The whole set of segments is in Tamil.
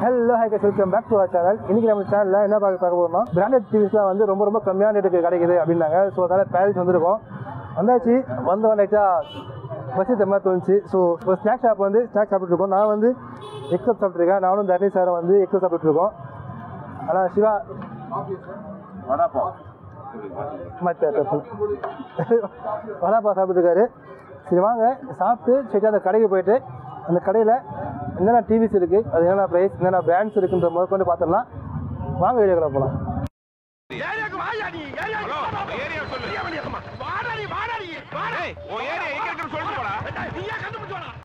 Hello hi guys welcome back to our channel இன்னைக்கு நம்ம சேனலில் என்ன பார்க்க பார்க்க போகிறோம்னா பிராண்டட் டிவிஸ்லாம் வந்து ரொம்ப ரொம்ப கம்மியான ரேட்டுக்கு கிடைக்குது அப்படின்னாங்க ஸோ அதனால் பேரிஸ் வந்திருக்கோம் வந்தாச்சு வந்தவன் லைட்டாக பசி மாதிரி தோணுச்சு ஸோ ஒரு ஸ்நாக்ஸ் ஷாப் வந்து ஸ்நாக்ஸ் சாப்பிட்டுருக்கோம் நான் வந்து எக்ஸப் சாப்பிட்ருக்கேன் நானும் தர்ணி சாரும் வந்து எக்ஸப் சாப்பிட்டுருக்கோம் ஆனால் சிவா மற்ற வடாப்பா சாப்பிட்டுருக்காரு சரி வாங்க சாப்பிட்டு சரி அந்த கடைக்கு போயிட்டு அந்த கடையில் என்னென்ன டிவிஸ் இருக்குது அது என்னென்ன ப்ரைஸ் என்னென்ன பிராண்ட்ஸ் இருக்குன்ற முதல் கொண்டு பார்த்துடலாம் வாங்க வீடியோக்குள்ள போகலாம் ஏரியாக்கு வாயா நீ ஏரியாக்கு ஹலோ, ஏரியா சொல்லு. வாடா நீ வாடா நீ வாடா ஏய், உன் ஏரியா எங்க இருக்குன்னு சொல்லிட்டு போடா. நீயா கண்டுபிடிச்சு வாடா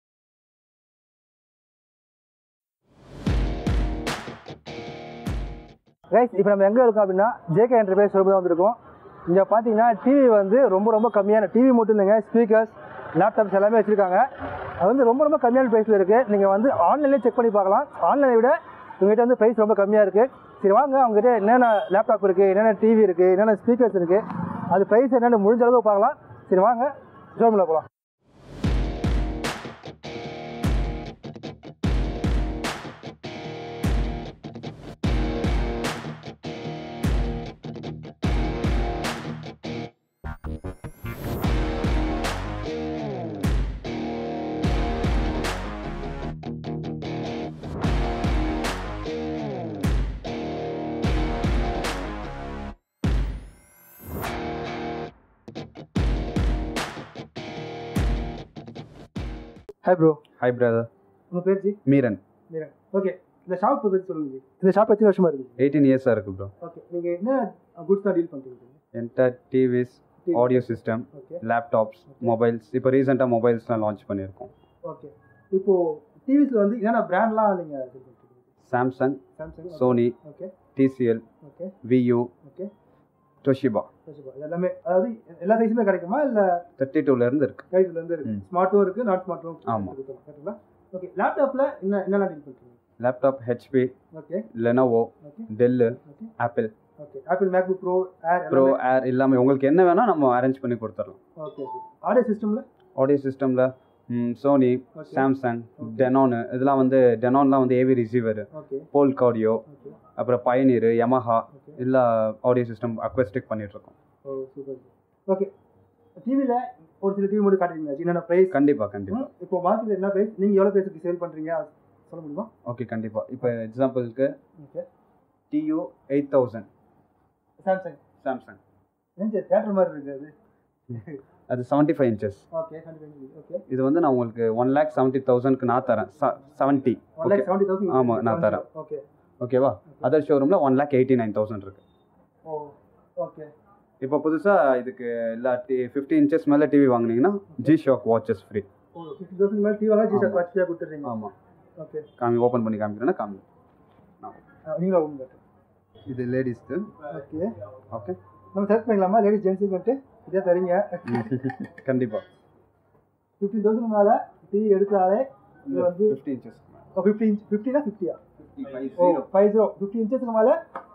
ரைஸ் இப்போ நம்ம எங்கே இருக்கோம் அப்படின்னா ஜேகே என்டர்பிரைஸ் சொல்லி தான் வந்திருக்கோம் இங்கே பார்த்தீங்கன்னா டிவி வந்து ரொம்ப ரொம்ப கம்மியான டிவி மட்டும் இல்லைங்க ஸ்பீக்கர்ஸ் லேப்டாப்ஸ் எல்லாமே வச்சுருக்காங்க அது வந்து ரொம்ப ரொம்ப கம்மியான ப்ரைஸில் இருக்குது நீங்கள் வந்து ஆன்லைன்லேயே செக் பண்ணி பார்க்கலாம் ஆன்லைனை விட உங்ககிட்ட வந்து ப்ரைஸ் ரொம்ப கம்மியாக இருக்குது சரி வாங்க அவங்ககிட்ட என்னென்ன லேப்டாப் இருக்குது என்னென்ன டிவி இருக்குது என்னென்ன ஸ்பீக்கர்ஸ் இருக்குது அது ப்ரைஸ் என்னென்னு முடிஞ்ச அளவுக்கு பார்க்கலாம் சரி வாங்க ஷோரூமில் போகலாம் ஹாய் ப்ரோ ஹாய் பிரதர் உங்கள் பேர் ஜி மீரன் மீரன் ஓகே இந்த ஷாப் பற்றி சொல்லுங்க ஜி இந்த ஷாப் எத்தனை வருஷமாக இருக்குது எயிட்டீன் இயர்ஸாக இருக்கு ப்ரோ ஓகே நீங்கள் என்ன குட்ஸ் தான் டீல் பண்ணுறீங்க என்டர் TVs audio system okay laptops mobiles இப்போ ரீசெண்டாக மொபைல்ஸ்லாம் லான்ச் பண்ணியிருக்கோம் ஓகே இப்போ டிவிஸில் வந்து என்னென்ன பிராண்ட்லாம் நீங்கள் இது பண்ணுறீங்க Samsung Samsung Sony okay TCL okay Vu okay Toshiba இது எல்லாமே அதாவது எல்லா சைஸுமே கிடைக்குமா இல்லை தேர்ட்டி டூலேருந்து இருக்கு கைட்லேருந்து இருக்கு ம். ஸ்மார்ட்டும் இருக்குது நாட் ஸ்மார்ட்டும் ஆமா. கரெக்டுங்களா ஓகே லேப்டாப்பில் என்ன என்னெல்லாம் டீல் பண்ணுறீங்க laptop HP okay Lenovo okay Dell okay Apple okay Apple MacBook Pro Air Pro Air எல்லாமே உங்களுக்கு என்ன வேணால் நம்ம அரேஞ்ச் பண்ணி கொடுத்துடலாம் ஓகே ஓகே ஆடியோ சிஸ்டமில் ஆடியோ சிஸ்டமில் Sony okay Samsung Okay. Denon இதெல்லாம் வந்து டெனான்லாம் வந்து AV receiver okay Polk audio okay அப்புறம் பயனீர் யமஹா ஓகே எல்லா ஆடியோ சிஸ்டம் அக்வஸ்டிக் பண்ணிட்டு இருக்கோம் ஓ சூப்பர் ஓகே டிவியில் ஒரு சில டிவி மட்டும் காட்டுறீங்க என்னென்ன ப்ரைஸ் கண்டிப்பா கண்டிப்பா இப்போ மார்க்கெட்டில் என்ன ப்ரைஸ் நீங்கள் எவ்வளோ ப்ரைஸுக்கு சேல் பண்ணுறீங்க அது சொல்ல முடியுமா ஓகே கண்டிப்பா இப்போ எக்ஸாம்பிளுக்கு okay TU eight thousand Samsung Samsung நெஞ்சு தேட்டர் மாதிரி இருக்குது அது அது செவன்ட்டி ஃபைவ் இன்ச்சஸ் ஓகே கண்டிப்பாக ஓகே இது வந்து நான் உங்களுக்கு ஒன் லேக் செவன்ட்டி தௌசண்ட்க்கு நான் தரேன் seventy one lakh seventy thousand ஆமா, நான் தரேன். ஓகே ஓகேவா அதர் ஷோரூமில் one lakh eighty nine thousand இருக்கு ஓ ஓகே இப்போ புதுசாக இதுக்கு எல்லா டி ஃபிஃப்டி இன்ச்சஸ் மேலே டிவி வாங்குனீங்கன்னா ஜி ஷாக் வாட்சஸ் ஃப்ரீ ஓ ஃபிஃப்டி தௌசண்ட் மேலே டிவி வாங்க ஜி சார் பச்சியாக கொடுத்துட்றீங்க ஆமாம் ஓகே காமி ஓப்பன் பண்ணி காமிக்கிறேன்னா காமி நீங்களும் உங்க இது லேடிஸ்க்கு ஓகே ஓகே நம்ம செலக்ட் பண்ணிக்கலாமா லேடிஸ் ஜென்ஸுக்கு இதே தரீங்க கண்டிப்பாக ஃபிஃப்டி தௌசண்ட் மேலே டிவி எடுத்தாலே இது வந்து ஃபிஃப்டி இன்ச்சஸ் ஃபிஃப்டி இன்ச் ஃபிஃப்டினா ஃபிஃப்டியா ஓ ஃபைவ் ஜீரோ ஃபிஃப்டி இன்ச்சஸ்க்கு மேலே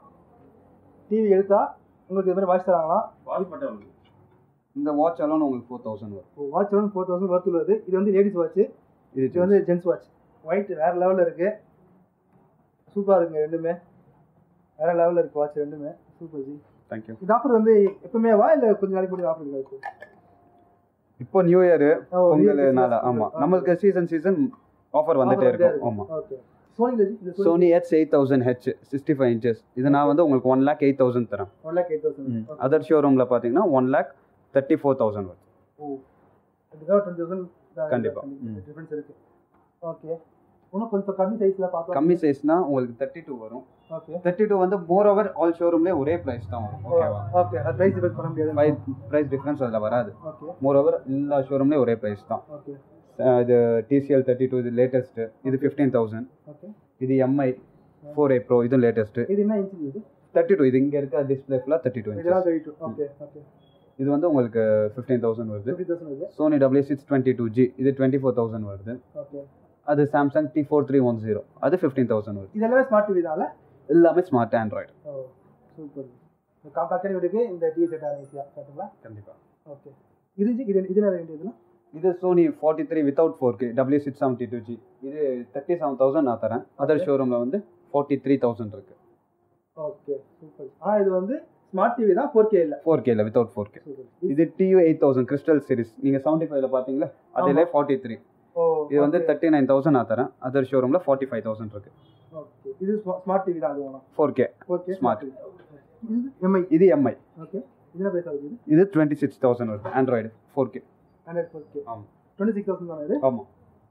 டிவி எடுத்தா உங்களுக்கு இது மாதிரி வாட்ச் தராங்களாம் இந்த வாட்ச் எல்லாம் உங்களுக்கு ஃபோர் தௌசண்ட் வரும் வாட்ச் வந்து ஃபோர் தௌசண்ட் ஒர்த்து உள்ளது இது வந்து லேடிஸ் வாட்ச் இது இது வந்து ஜென்ஸ் வாட்ச் ஒயிட் வேற லெவலில் இருக்கு சூப்பராக இருக்குங்க ரெண்டுமே வேற லெவலில் இருக்கு வாட்ச் ரெண்டுமே சூப்பர் ஜி தேங்க்யூ இந்த ஆஃபர் வந்து எப்பவுமே வா இல்லை கொஞ்ச நாளைக்கு முன்னாடி ஆஃபர் இருக்கு இப்போ நியூ இயர் ஓ, பொங்கல்னால New Year ஆமா season. நம்மளுக்கு சீசன் சீசன் ஆஃபர் வந்துட்டே இருக்கும் ஆமா ஓகே சோனியில் ஜி இந்த Sony H eight thousand H sixty five inches இது நான் வந்து உங்களுக்கு ஒன் லேக் எயிட் தௌசண்ட் தரேன் one lakh eight thousand other ஷோரூமில் பார்த்தீங்கன்னா one lakh thirty four thousand வரும் ஓ அதுக்காக டுவெண்ட்டி தௌசண்ட் கண்டிப்பா. ம். டிஃப்ரென்ஸ் இருக்கு ஓகே இன்னும் கொஞ்சம் கம்மி சைஸில் பார்த்தோம் கம்மி சைஸ்னா உங்களுக்கு தேர்ட்டி டூ வரும் ஓகே தேர்ட்டி டூ வந்து மோர் ஓவர் ஆல் ஷோரூம்லேயே ஒரே ப்ரைஸ் தான் வரும் ஓகேவா ஓகே அது ப்ரைஸ் டிஃபைன் பண்ண முடியாது ப்ரைஸ் டிஃப்ரென்ஸ் அதில் வராது ஓகே மோர் ஓவர் எல்லா ஷோரூம்லேயும் ஒரே ப்ரைஸ் தான் ஓகே அஹ் இது டிசிஎல் தேர்ட்டி டூ இது லேட்டஸ்ட்டு இது ஃபிஃப்டீன் தௌசண்ட் ஓகே இது எம்ஐ ஃபோர் ஏ ப்ரோ இது லேட்டஸ்ட்டு இது என்ன இன்ச்சு இது தேர்ட்டி டூ இது இங்கே இருக்க டிஸ்பிளே ஃபுல்லாக தேர்ட்டி டூ இதெல்லாம் தேர்ட்டி டூ ஓகே ஓகே இது வந்து உங்களுக்கு ஃபிஃப்டீன் தௌசண்ட் வருது ஃபிஃப்டி தௌசண்ட் இது Sony W six twenty two G இது டுவெண்ட்டி ஃபோர் தௌசண்ட் வருது ஓகே அது Samsung T four three one zero அது ஃபிஃப்டீன் தௌசண்ட் வருது இது எல்லாமே ஸ்மார்ட் டிவி தான்ல எல்லாமே ஸ்மார்ட் ஆண்ட்ராய்டு ஓ சூப்பர் இந்த காம்பாக்டான வீட்டுக்கு இந்த டிவி செட் ஆகும் ஈஸியாக கரெக்டுங்களா கண்டிப்பாக ஓகே இது ஜி- இது இது என்ன வேண்டியதுலாம் இது Sony forty three without four K W six seventy two G இது தேர்ட்டி செவன் தௌசண்ட் நான் தரேன் அதர் ஷோரூமில் வந்து ஃபார்ட்டி த்ரீ தௌசண்ட் இருக்குது ஓகே சூப்பர் ஆனால் இது வந்து ஸ்மார்ட் டிவி தான் ஃபோர் கே இல்லை ஃபோர் கேல வித்தவுட் ஃபோர் கே இது TU eight thousand crystal series நீங்கள் செவன்ட்டி ஃபைவ்ல பார்த்தீங்களா அதிலே ஃபார்ட்டி த்ரீ ஓ இது வந்து தேர்ட்டி நைன் தௌசண்ட் நான் தரேன் அதர் ஷோரூமில் ஃபார்ட்டி ஃபைவ் தௌசண்ட் இருக்குது ஓகே இது ஸ்மார்ட் டிவி தான் அது வேணும் ஃபோர் கே ஓகே Smart. இது எம்ஐ இது எம்ஐ ஓகே இது என்ன பிரைஸ் ஆகுது இது டுவெண்ட்டி சிக்ஸ் தௌசண்ட் வருது Android four K hundred four K ஆமாம் டுவெண்ட்டி சிக்ஸ் தௌசண்ட் தானே இது ஆமாம்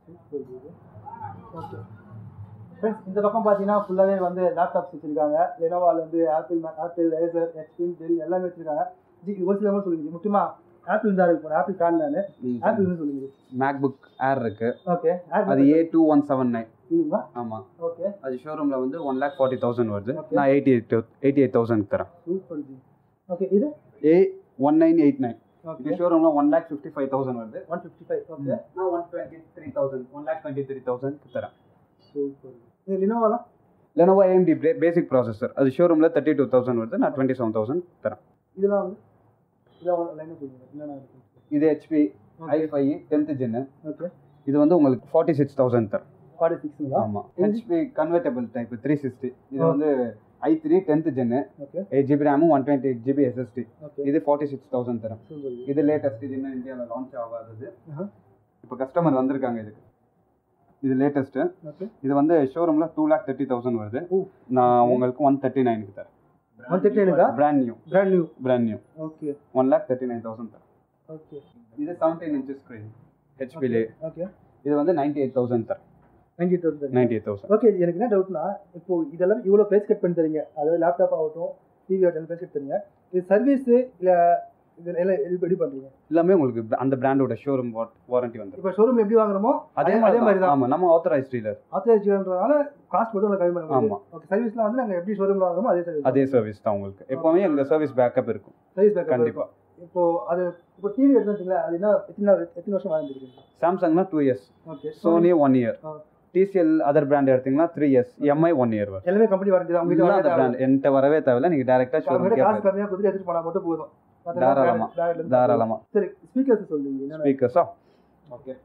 ஓகே ஃப்ரெண்ட்ஸ் இந்த பக்கம் பார்த்தீங்கன்னா ஃபுல்லாகவே வந்து லேப்டாப்ஸ் வச்சிருக்காங்க லெனோவால வந்து Apple Apple Acer HP Dell எல்லாமே வச்சிருக்காங்க ஜி இது ஒரு சில மாதிரி சொல்லுங்க முக்கியமாக ஆப்பிள் தான் இருக்கு ஆப்பிள் கான் நான் ஆப்பிள்னு சொல்லுங்க மேக்புக் ஏர் இருக்கு ஓகே அது A two one seven nine இதுங்களா ஆமாம் ஓகே அது ஷோரூமில் வந்து ஒன் லேக் ஃபார்ட்டி தௌசண்ட் வருது Okay. நான் eighty eight eighty eight thousand தரேன் சூப்பர் ஜி ஓகே இது A one nine eight nine okay இது ஷோரூமில் one lakh fifty five thousand வருது ஒன் ஃபிஃப்டி ஃபைவ் ஓகே நான் one twenty three thousand one lakh twenty three thousand தரேன் சூப்பர் இது லினோவாலாம் லெனோவோ ஏஎம்டி பேசிக் ப்ராசஸர் அது ஷோரூமில் தேர்ட்டி டூ தௌசண்ட் வருது நான் டுவெண்ட்டி செவன் தௌசண்ட் தரேன் இதெல்லாம் வந்து இதெல்லாம் லைனாக சொல்லுங்க என்னென்ன இருக்கு இது HP I five tenth gen okay இது வந்து உங்களுக்கு ஃபார்ட்டி சிக்ஸ் தௌசண்ட் தரேன் ஃபார்ட்டி சிக்ஸுங்களா ஆமாம் HP convertible type three sixty இது வந்து I three tenth gen okay eight GB ரேமும் one twenty eight GB SSD okay இது ஃபார்ட்டி சிக்ஸ் தௌசண்ட் தரேன் சூப்பர் இது லேட்டஸ்ட் இது இன்னும் இந்தியாவில் லான்ச் ஆகாதது ஆஹா. இப்போ கஸ்டமர் வந்திருக்காங்க இதுக்கு இது லேட்டஸ்ட்டு ஓகே இது வந்து ஷோரூமில் டூ லேக் தேர்ட்டி தௌசண்ட் வருது ஓ. நான் உங்களுக்கு ஒன் தேர்ட்டி நைனுக்கு தரேன் ஒன் தேர்ட்டி எனக்கா brand new brand new brand new okay one lakh thirty nine thousand தரேன் ஓகே இது செவன்டீன் இன்ச்சஸ் ஸ்க்ரீன் ஹெச்பிலே ஓகே இது வந்து நைன்டி எயிட் தௌசண்ட் தரேன் ninety thousand ninety eight thousand okay எனக்கு என்ன டவுட்னா இப்போ இதெல்லாம் இவ்வளோ ப்ரைஸ் கட் பண்ணி தரீங்க அதாவது லேப்டாப் ஆகட்டும் டிவி ஆகட்டும் ப்ரைஸ் கட் தரீங்க இது சர்வீஸு இல்லை இது எல்லாம் எப்படி எப்படி பண்ணுறீங்க எல்லாமே உங்களுக்கு bra- அந்த பிராண்டோட ஷோரூம் வாரண்டி வந்துடும் இப்போ ஷோரூம் எப்படி வாங்குறோமோ அதே அதே மாதிரி மாதிரி தான் ஆமாம் நம்ம ஆத்தரைஸ் டீலர் ஆத்தரைஸ்ன்றதுனால காஸ்ட் மட்டும் கம்மி பண்ண முடியும் ஆமா. ஓகே சர்வீஸ்லாம் வந்து நாங்கள் எப்படி ஷோரூமில் வாங்குறோமோ அதே சர்வீஸ் அதே சர்வீஸ் தான் உங்களுக்கு எப்போவுமே எங்கள் சர்வீஸ் பேக்கப் இருக்கும் சர்வீஸ் பேக்கப் கண்டிப்பா. இப்போ அது இப்போ டிவி எடுத்துங்களா அது என்ன எத்தனை நாள் எத்தனை வருஷம் வாங்கிருக்கீங்க சாம்சங்னா two years okay Sony one year ஆ. டிசிஎல் அதர் பிராண்ட் எடுத்தீங்கன்னா three years MI one year வரும் எல்லாமே கம்பெனி வாரண்டி தான் இல்ல அந்த உங்ககிட்ட பிராண்ட் என்கிட்ட வரவே தேவையில்ல நீங்கள் டேரெக்டாக அவங்ககிட்ட காசு ஷோரூம் கம்மியாக கொடுத்து எடுத்துட்டு போனால் மட்டும் போதும் மத்ததெல்லாம் தாராளமா. brand- brand ல இருந்து தாராளமா சரி ஸ்பீக்கர்ஸ் சொல்லுங்க என்னென்ன ஸ்பீக்கர்ஸா ஓகே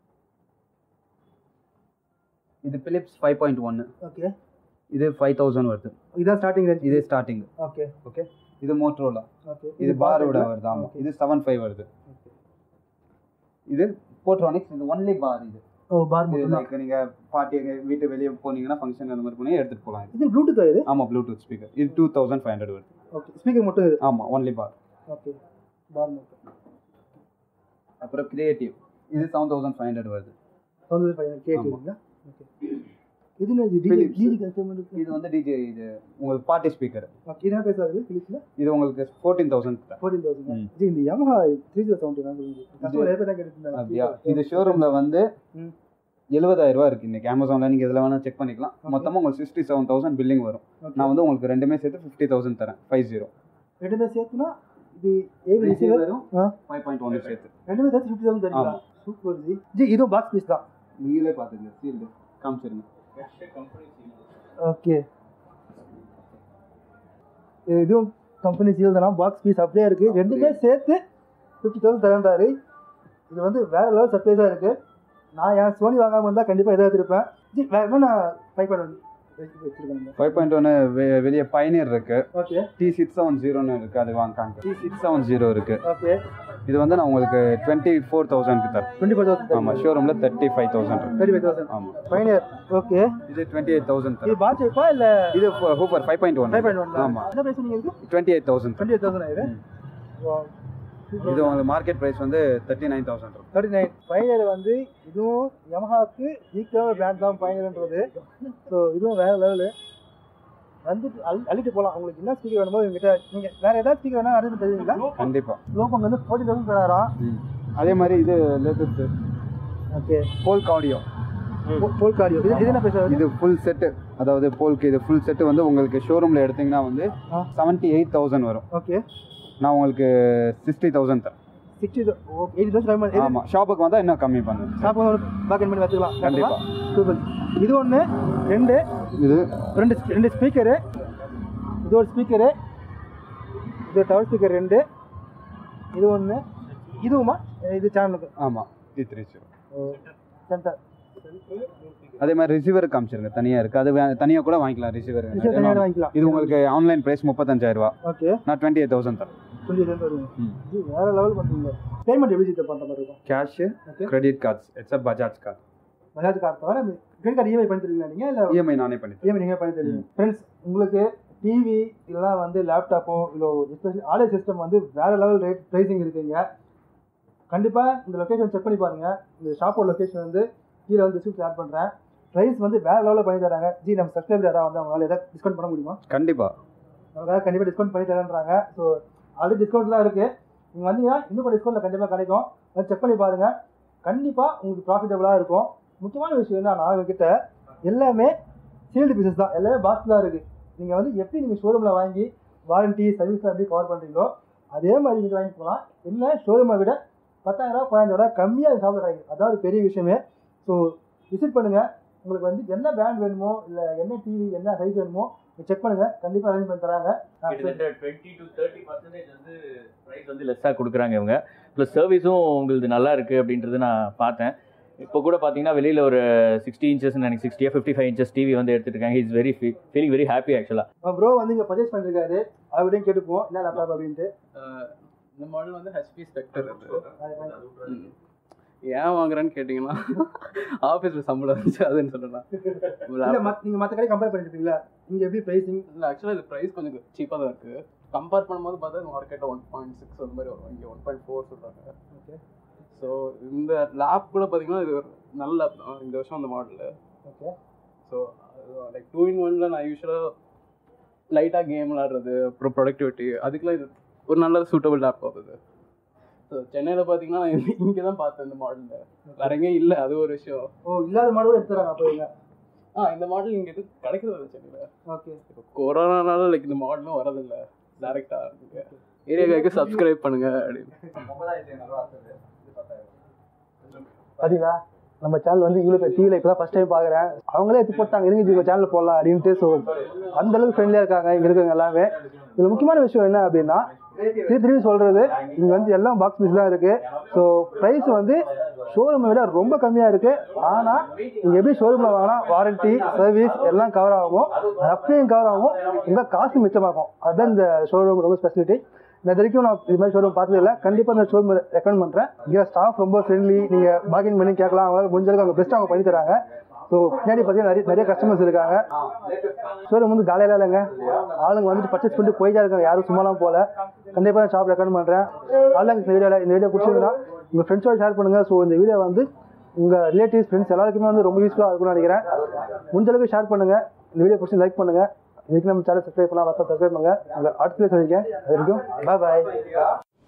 இது பிலிப்ஸ் ஃபைவ் பாயிண்ட் ஒன்று ஓகே இது ஃபைவ் தௌசண்ட் வருது இதான் ஸ்டார்டிங் ரேஞ்ச் இது ஸ்டார்டிங் ஓகே ஓகே இது மோட்ரோலா ஓகே இது பாரோட வருது ஆமாம் Okay. இது செவன் ஃபைவ் வருது Okay. இது போட்ரானிக்ஸ் இது ஒன்லி பார் இது ஓ பார் இது மட்டும் தான் லைக் நீங்கள் பார்ட்டி எங்கள் வீட்டு வெளியே போனீங்கன்னா ஃபங்க்ஷன் அந்த மாதிரி போனீங்க எடுத்துகிட்டு போகலாம் இது இது ப்ளூடூத் இது ஆமாம் ப்ளூடூத் ஸ்பீக்கர் இது டூ தௌசண்ட் ஃபைவ் ஹண்ட்ரட் வருது ஓகே ஸ்பீக்கர் மட்டும் இது ஆமாம் ஒன்லி பார் ஓகே பார் மட்டும் அப்புறம் கிரியேட்டிவ் இது செவன் தௌசண்ட் ஃபைவ் ஹண்ட்ரட் வருது தௌசண்ட் ஃபைவ் கேட்டுங்களா ஓகே இது என்ன டிஜி Philips. டிஜி கஸ்டமர் இது வந்து டிஜே இது உங்களுக்கு பார்ட்டி ஸ்பீக்கர் ஓகே இது என்ன பேச ஆகுது ஃபிலிப்ஸில் இது உங்களுக்கு ஃபோர்டீன் தௌசண்ட் ஃபோர்டீன் தௌசண்ட் ம். ஜி இந்த Yamaha த்ரீ ஜீரோ செவன்ட்டி தான் சொல்லுங்க கஸ்டமர் நிறைய பேர் தான் அப்படியா கேட்டுருந்தாங்க இது ஷோரூமில் வந்து ம். எழுபதாயிரம் ரூபா இருக்கு இன்னைக்கு அமேசானில் நீங்கள் இதில் வேணால் செக் பண்ணிக்கலாம் மொத்தமாக உங்களுக்கு சிக்ஸ்டி செவன் தௌசண்ட் பில்லிங் வரும் நான் வந்து உங்களுக்கு ரெண்டுமே சேர்த்து ஃபிஃப்டி தௌசண்ட் தரேன் ஃபைவ் ஜீரோ ரெண்டுமே சேர்த்துனா இது ஏவி ரிசீவர் ஆ ஃபைவ் பாயிண்ட் ஒன் சேர்த்து ரெண்டுமே சேர்த்து ஃபிஃப்டி தௌசண்ட் தரீங்களா ஆமா. சூப்பர் ஜி ஜி இதுவும் பாக்ஸ் பீஸ் தான் நீங்களே பார்த்துங்க சீல்டு காமிச்சிருங்க ஓகே இதுவும் கம்பெனி சீல் தானா பாக்ஸ் பீஸ் அப்படியே இருக்கு ரெண்டுமே சேர்த்து ஃபிஃப்டி தௌசண்ட் தரேன்றாரு இது வந்து வேற லெவல் சர்ப்ரைஸாக இருக்கு நான் என் சோனி வாங்காமல் இருந்தால் கண்டிப்பாக இதை எடுத்திருப்பேன் ஜி வேற என்ன நான் ஃபைவ் பண்ண வச்சிருக்கேன் ஃபைவ் பாயிண்ட் ஒன்று வெளியே பயனியர் இருக்கு ஓகே டி சிக்ஸ் செவன் ஜீரோன்னு இருக்கு அது வாங்க காமிக்க டி சிக்ஸ் செவன் ஜீரோ இருக்கு ஓகே இது வந்து நான் உங்களுக்கு டுவெண்ட்டி ஃபோர் தௌசண்ட்க்கு தரேன் டுவெண்ட்டி ஃபைவ் தௌசண்ட் ஆமாம் ஷோரூமில் thirty five thousand thirty five thousand ஆமாம் ஃபைனர் ஓகே இது டுவெண்ட்டி எயிட் தௌசண்ட் இது தரேன் பாட் டைப்பா இல்லை இது ஹூப்பர் five point one five point one ஆமாம் என்ன ப்ரைஸ் நீங்கள் இருக்கு twenty eight thousand twenty eight thousand ஆயிரு இது உங்களுக்கு மார்க்கெட் ப்ரைஸ் வந்து தேர்ட்டி நைன் தௌசண்ட் இருக்கும் தேர்ட்டி நைன் ஃபைனர் வந்து இதுவும் யமஹாக்கு ஈக்குவலான பிராண்ட் தான் ஃபைனர்ன்றது ஸோ இதுவும் வேற லெவலு வந்துட்டு அள்ளி அள்ளிட்டு போகலாம் உங்களுக்கு என்ன ஸ்பீக்கர் வேணுமோ உங்ககிட்ட நீங்கள் வேற ஏதாவது ஸ்பீக்கர் வேணா அடுத்து தெரியுங்களா கண்டிப்பாக லோபம் வந்து ஃபோர்ட்டி தௌசண்ட் தராராம் அதே மாதிரி இது லேட்டஸ்ட் ஓகே போல் காடியோ ஃபுல் கார்டியோ இது இது என்ன பேசுறது இது ஃபுல் செட்டு அதாவது போல்க்கு இது ஃபுல் செட்டு வந்து உங்களுக்கு ஷோரூமில் எடுத்தீங்கன்னா வந்து ஆ. செவன்ட்டி எயிட் தௌசண்ட் வரும் ஓகே நான் உங்களுக்கு சிக்ஸ்டி தௌசண்ட் தரேன் சிக்ஸ்டி ஓகே எயிட்டி தௌசண்ட் கம்மி இது ஆமாம் ஷாப்புக்கு வந்தால் இன்னும் கம்மி பண்ணுவேன் ஷாப் பேக் பண்ணி வச்சுக்கலாம் கண்டிப்பா. சூப்பர் இது ஒன்று ரெண்டு இது ரெண்டு ரெண்டு ஸ்பீக்கரு இது ஒரு ஸ்பீக்கரு இது டவர் ஸ்பீக்கர் ரெண்டு இது ஒன்று இதுவுமா இது சேனலுக்கு ஆமாம் ஃபிஃப்டி த்ரீ ஜீரோ சென்டர் அதே மாதிரி ரிசீவர் காமிச்சிருங்க தனியாக இருக்குது அது வே- தனியா கூட வாங்கிக்கலாம் ரிசீவர் தனியாக வாங்கிக்கலாம் இது உங்களுக்கு ஆன்லைன் ப்ரைஸ் முப்பத்தஞ்சாயிரம் ரூபா ஓகே நான் டுவெண்ட்டி எயிட் தௌசண்ட் தரேன் டுவெண்ட்டி டேஸ் வருங்க ம். இது வேற லெவல் பண்ணுறீங்க பேமெண்ட் எப்படி ஜிபே பண்ணுற மாதிரி இருக்கும் cash Okay. Credit cards it's a Bajaj card Bajaj card தவிர கிரெடிட் கார்டு இஎம்ஐ பண்ணி தருவீங்களா நீங்கள் இல்லை இஎம்ஐ நானே பண்ணி தரேன் இஎம்ஐ நீங்கள் பண்ணி தருவீங்க ஃப்ரெண்ட்ஸ் உங்களுக்கு டிவி இல்லைனா வந்து லேப்டாப்போ இல்லை எஸ்பெஷலி ஆடியோ சிஸ்டம் வந்து வேற லெவல் ரேட் ப்ரைஸிங் இருக்குங்க கண்டிப்பாக இந்த லொக்கேஷன் செக் பண்ணி பாருங்கள் இந்த ஷாப்போட லொக்கேஷன் வந்து கீழே வந்து டிஸ்கிரிப்ஷன் ஆட் பண்ணுறேன் ப்ரைஸ் வந்து வேற லெவலில் பண்ணி தராங்க ஜி நம்ம சப்ஸ்கிரைபர் யாராவது வந்து அவங்களால ஏதாவது டிஸ்கவுண்ட் பண்ண முடியுமா கண்டிப்பாக அவங்களால கண்டிப்பாக டிஸ்கவுண்ட் பண்ணி தரேன்றாங்க ஸோ ஆல்ரெடி டிஸ்கவுண்ட் தான் இருக்குது நீங்கள் வந்தீங்கன்னா இன்னும் கொஞ்சம் டிஸ்கவுண்ட்டில் கண்டிப்பாக கிடைக்கும் அதை செக் பண்ணி பாருங்கள் கண்டிப்பாக உங்களுக்கு ப்ராஃபிட்டபுளாக இருக்கும் முக்கியமான விஷயம் என்னன்னா இவங்ககிட்ட எல்லாமே சீல்டு பீசஸ் தான் எல்லாமே பாக்ஸ் தான் இருக்குது நீங்கள் வந்து எப்படி நீங்கள் ஷோரூமில் வாங்கி வாரண்டி சர்வீஸ்லாம் எப்படி கவர் பண்ணுறீங்களோ அதே மாதிரி நீங்கள் வாங்கி போகலாம் என்ன ஷோரூமை விட பத்தாயிரரூவா பதினஞ்சாயிரரூவா கம்மியாக சாப்பிட கிடைக்கும் அதான் ஒரு பெரிய விஷயமே ஸோ விசிட் பண்ணுங்கள் உங்களுக்கு வந்து என்ன பிராண்ட் வேணுமோ இல்லை என்ன டிவி என்ன சைஸ் வேணுமோ செக் பண்ணுங்கள் கண்டிப்பாக அரேஞ்ச் பண்ணி தராங்க கிட்டத்தட்ட டுவெண்ட்டி டு தேர்ட்டி பர்சன்டேஜ் வந்து ப்ரைஸ் வந்து லெஸ்ஸாக கொடுக்குறாங்க இவங்க ப்ளஸ் சர்வீஸும் உங்களுக்கு நல்லா இருக்குது அப்படின்றது நான் பார்த்தேன் இப்போ கூட பார்த்தீங்கன்னா வெளியில் ஒரு சிக்ஸ்டி இன்ச்சஸ் எனக்கு சிக்ஸ்டியா ஃபிஃப்டி ஃபைவ் இன்ச்சஸ் டிவி வந்து எடுத்துட்டு இருக்காங்க is very feeling very happy ஆக்சுவலாக ப்ரோ வந்து இங்கே பர்ச்சேஸ் பண்ணிருக்காரு அவர்கிட்டையும் கேட்டுப்போம் என்ன லேப்டாப் அப்படின்ட்டு இந்த மாடல் வந்து ஹெச்பி ஸ்பெக்டர் இது அது ம். ஏன் வாங்குறேன்னு கேட்டிங்கன்னா ஆஃபீஸில் சம்பளம் இருந்துச்சு அதுன்னு சொல்லலாம் இல்லை மத் நீங்கள் மற்ற கடை கம்பேர் பண்ணிருப்பீங்களா இங்கே எப்படி ப்ரைஸிங் இல்லை ஆக்சுவலாக இது ப்ரைஸ் கொஞ்சம் சீப்பாக தான் இருக்குது கம்பேர் பண்ணும்போது பார்த்தா மார்க்கெட்டில் ஒன் பாயிண்ட் சிக்ஸ் அந்த மாதிரி வரும் இங்கே ஒன் பாயிண்ட் ஃபோர் சொல்கிறாங்க ஓகே ஸோ இந்த லேப் கூட பார்த்தீங்கன்னா இது ஒரு நல்ல லேப் தான் இந்த வருஷம் அந்த model okay so like two in ஒன்ல நான் யூஸ்வலாக லைட்டாக கேம் விளாடுறது அப்புறம் ப்ரொடக்டிவிட்டி அதுக்கெலாம் இது ஒரு நல்ல சூட்டபிள் லேப்டாப் இது ஸோ சென்னையில் பார்த்தீங்கன்னா இங்கே தான் பார்த்தேன் இந்த மாடலில் வேற எங்கேயும் இல்லை அது ஒரு விஷயம் ஓ இல்லாத மாடல் கூட எடுத்துறாங்க அப்போ இங்க ஆ இந்த மாடல் இங்கே எதுவும் கிடைக்கிறது இல்லை சென்னையில் ஓகே இப்போ கொரோனானால லைக் இந்த மாடலும் வரதில்லை டேரெக்டாக ஏரியாவுக்கு சப்ஸ்கிரைப் பண்ணுங்க அப்படின்னு பார்த்தீங்களா நம்ம சேனல் வந்து இவ்வளோ பேர் டிவியில் இப்போ தான் ஃபஸ்ட் டைம் பார்க்குறேன் அவங்களே எடுத்து போட்டாங்க இருங்க உங்கள் சேனல் போடலாம் அப்படின்ட்டு ஸோ அந்த அளவுக்கு ஃப்ரெண்ட்லியாக இருக்காங்க இங்கே இருக்கவங்க எல்லாமே இதில் முக்கியமான விஷயம் என்ன அப்படின்னா திருப்பி திருப்பி சொல்கிறது இங்கே வந்து எல்லாம் பாக்ஸ் பீஸ் தான் இருக்குது ஸோ ப்ரைஸ் வந்து ஷோரூமை விட ரொம்ப கம்மியாக இருக்குது ஆனால் நீங்கள் எப்படி ஷோரூமில் வாங்கினா வாரண்டி சர்வீஸ் எல்லாம் கவர் ஆகும் அப்பயும் கவர் ஆகும் உங்கள் காசு மிச்சமாகும் அதுதான் இந்த ஷோரூம் ரொம்ப ஸ்பெசிலிட்டி நான் இது வரைக்கும் நான் இது மாதிரி ஷோரூம் பார்த்தது இல்லை கண்டிப்பாக இந்த ஷோரூம் ரெக்கமெண்ட் பண்ணுறேன் இங்கே ஸ்டாஃப் ரொம்ப ஃப்ரெண்ட்லி நீங்கள் பாகின் பண்ணி கேட்கலாம் அவங்களால முடிஞ்ச அளவுக்கு அவங்க பெஸ்ட்டாக அவங்க பண்ணி தராங்க ஸோ பின்னாடி பார்த்தீங்கன்னா நிறைய நிறைய கஸ்டமர்ஸ் இருக்காங்க ஷோரூம் வந்து காலையில இல்லைங்க ஆளுங்க வந்துட்டு பர்ச்சேஸ் பண்ணிட்டு போயிட்டே இருக்காங்க யாரும் சும்மாலாம் போகல கண்டிப்பாக ஷாப் ரெக்கமெண்ட் பண்ணுறேன் ஆளுங்க இந்த வீடியோவில் இந்த வீடியோ பிடிச்சிருந்தா உங்கள் ஃப்ரெண்ட்ஸோட ஷேர் பண்ணுங்கள் ஸோ இந்த வீடியோ வந்து உங்கள் ரிலேட்டிவ்ஸ் ஃப்ரெண்ட்ஸ் எல்லாருக்குமே வந்து ரொம்ப யூஸ்ஃபுல்லாக இருக்கும்னு நினைக்கிறேன் முடிஞ்ச அளவுக்கு ஷேர் பண்ணுங்கள் இந்த வீடியோ பிடிச்சி லைக் பண்ணுங்கள் இதுக்கு நம்ம சேனல் சப்ஸ்கிரைப் பண்ணலாம் சப்ஸ்கிரைப் பண்ணுங்கள் உங்கள் அடுத்த சந்திக்கேன் அது வரைக்கும் பாய் பாய்